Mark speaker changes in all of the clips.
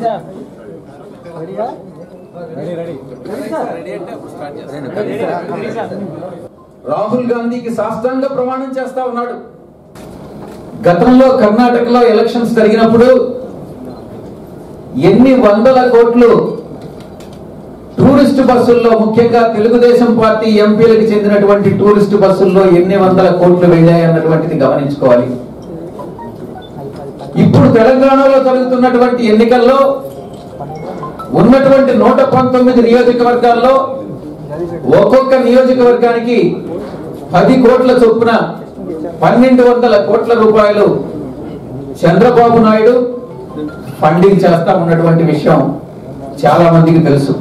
Speaker 1: రాహుల్ గాంధీకి సాష్టాంగ ప్రమాణం చేస్తా ఉన్నాడు గతంలో కర్ణాటకలో ఎలక్షన్స్ జరిగినప్పుడు ఎన్ని వందల కోట్లు టూరిస్ట్ బస్సుల్లో ముఖ్యంగా తెలుగుదేశం పార్టీ ఎంపీలకు చెందినటువంటి టూరిస్ట్ బస్సుల్లో ఎన్ని వందల కోట్లు వెళ్ళాయి అన్నటువంటిది గమనించుకోవాలి ఇప్పుడు తెలంగాణలో జరుగుతున్నటువంటి ఎన్నికల్లో ఉన్నటువంటి నూట పంతొమ్మిది నియోజకవర్గాల్లో ఒక్కొక్క నియోజకవర్గానికి పది కోట్ల చొప్పున పన్నెండు వందల కోట్ల రూపాయలు చంద్రబాబు నాయుడు ఫండింగ్ చేస్తా ఉన్నటువంటి విషయం చాలా మందికి తెలుసు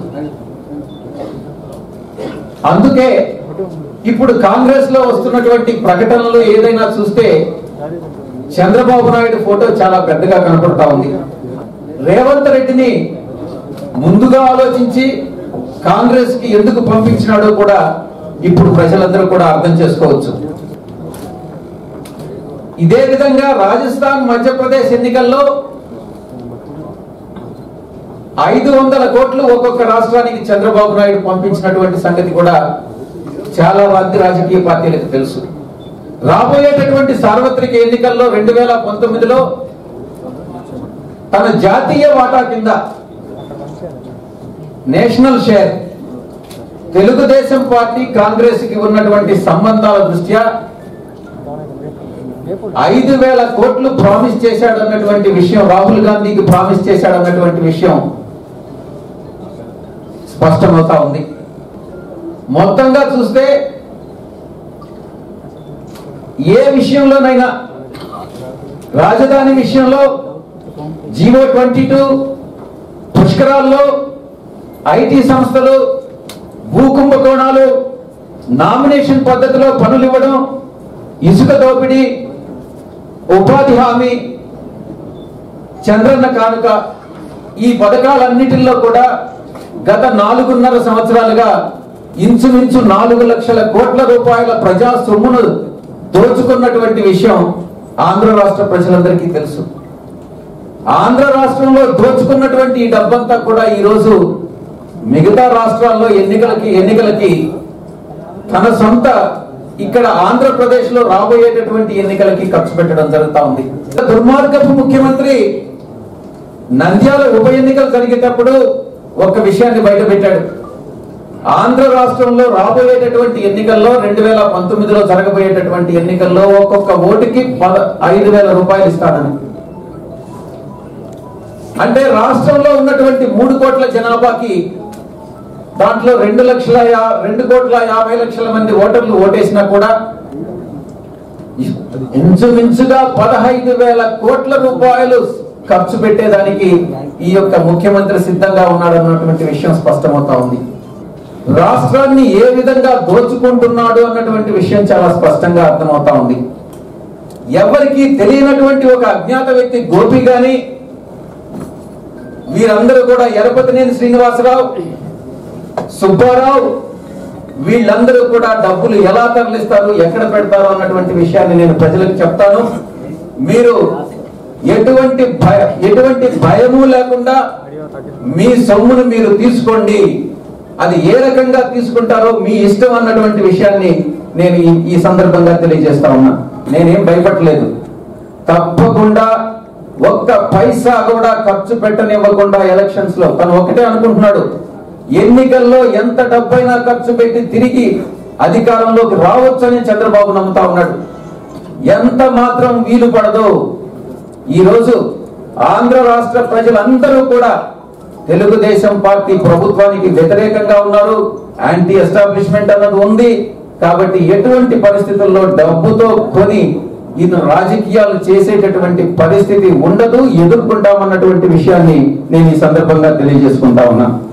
Speaker 1: అందుకే ఇప్పుడు కాంగ్రెస్ లో వస్తున్నటువంటి ప్రకటనలు ఏదైనా చూస్తే చంద్రబాబు నాయుడు ఫోటో చాలా పెద్దగా కనపడతా ఉంది రేవంత్ రెడ్డిని ముందుగా ఆలోచించి కాంగ్రెస్ కి ఎందుకు పంపించినాడో కూడా ఇప్పుడు ప్రజలందరూ కూడా అర్థం చేసుకోవచ్చు ఇదే విధంగా రాజస్థాన్ మధ్యప్రదేశ్ ఎన్నికల్లో ఐదు వందల కోట్లు ఒక్కొక్క రాష్ట్రానికి చంద్రబాబు నాయుడు పంపించినటువంటి సంగతి కూడా చాలా మంది రాజకీయ పార్టీలకు తెలుసు రాబోయేటటువంటి సార్వత్రిక ఎన్నికల్లో రెండు వేల పంతొమ్మిదిలో తన జాతీయ వాటా కింద national share Telugu Desam party Congress కి ఉన్నటువంటి సంబంధాల దృష్ట్యా ఐదు వేల కోట్లు ప్రామిస్ చేశాడు అన్నటువంటి విషయం రాహుల్ గాంధీకి ప్రామిస్ చేశాడు అన్నటువంటి విషయం స్పష్టమవుతా ఉంది మొత్తంగా చూస్తే ఏ విషయంలోనైనా రాజధాని విషయంలో జీవో ట్వంటీ టూ పుష్కరాల్లో ఐటీ సంస్థలు భూ కుంభకోణాలు నామినేషన్ పద్ధతిలో పనులు ఇవ్వడం ఇసుక దోపిడీ ఉపాధి హామీ చంద్రన్న కానుక ఈ పథకాలన్నిటిలో కూడా గత నాలుగున్నర సంవత్సరాలుగా ఇంచుమించు నాలుగు లక్షల కోట్ల రూపాయల ప్రజా సొమ్మును దోచుకున్నటువంటి విషయం ఆంధ్ర రాష్ట్ర ప్రజలందరికీ తెలుసు ఆంధ్ర రాష్ట్రంలో దోచుకున్నటువంటి ఈ డబ్బంతా కూడా ఈ రోజు మిగతా రాష్ట్రాల్లో ఎన్నికలకి ఎన్నికలకి తన సొంత ఇక్కడ ఆంధ్రప్రదేశ్ లో రాబోయేటటువంటి ఎన్నికలకి ఖర్చు పెట్టడం జరుగుతా ఉంది దుర్మార్గపు ముఖ్యమంత్రి నంద్యాల ఉప ఎన్నికలు జరిగేటప్పుడు ఒక విషయాన్ని బయట పెట్టాడు ఆంధ్ర రాష్ట్రంలో రాబోయేటటువంటి ఎన్నికల్లో రెండు వేల పంతొమ్మిదిలో జరగబోయేటటువంటి ఎన్నికల్లో ఒక్కొక్క ఓటుకి పద ఐదు వేల రూపాయలు ఇస్తాడని అంటే రాష్ట్రంలో ఉన్నటువంటి మూడు కోట్ల జనాభాకి దాంట్లో రెండు లక్షల యా- రెండు కోట్ల యాభై లక్షల మంది ఓటర్లు ఓటేసినా కూడా ఇంచుమించుగా పదహైదు వేల కోట్ల రూపాయలు ఖర్చు పెట్టేదానికి ఈ యొక్క ముఖ్యమంత్రి సిద్ధంగా ఉన్నాడు అన్నటువంటి విషయం స్పష్టమవుతా ఉంది రాష్ట్రాన్ని ఏ విధంగా దోచుకుంటున్నాడు అన్నటువంటి విషయం చాలా స్పష్టంగా అర్థమవుతా ఉంది ఎవరికి తెలియనటువంటి ఒక అజ్ఞాత వ్యక్తి గోపి గాని వీరందరూ కూడా ఎరపతినేని శ్రీనివాసరావు సుబ్బారావు వీళ్ళందరూ కూడా డబ్బులు ఎలా తరలిస్తారు ఎక్కడ పెడతారు అన్నటువంటి విషయాన్ని నేను ప్రజలకు చెప్తాను మీరు ఎటువంటి భయ ఎటువంటి భయము లేకుండా మీ సొమ్మును మీరు తీసుకోండి అది ఏ రకంగా తీసుకుంటారో మీ ఇష్టం అన్నటువంటి విషయాన్ని నేను ఈ- ఈ సందర్భంగా తెలియజేస్తా ఉన్నా నేనేం భయపడలేదు తప్పకుండా ఒక్క పైసా కూడా ఖర్చు పెట్టనివ్వకుండా ఎలక్షన్స్ లో తను ఒకటే అనుకుంటున్నాడు ఎన్నికల్లో ఎంత డబ్బైనా ఖర్చు పెట్టి తిరిగి అధికారంలోకి రావచ్చని చంద్రబాబు నమ్ముతా ఉన్నాడు ఎంత మాత్రం వీలు పడదో ఈ రోజు ఆంధ్ర రాష్ట్ర ప్రజలందరూ కూడా తెలుగుదేశం పార్టీ ప్రభుత్వానికి వ్యతిరేకంగా ఉన్నారు యాంటీ ఎస్టాబ్లిష్మెంట్ అన్నది ఉంది కాబట్టి ఎటువంటి పరిస్థితుల్లో డబ్బుతో కొని ఈయన రాజకీయాలు చేసేటటువంటి పరిస్థితి ఉండదు ఎదుర్కొంటామన్నటువంటి విషయాన్ని నేను ఈ సందర్భంగా తెలియజేసుకుంటా ఉన్నా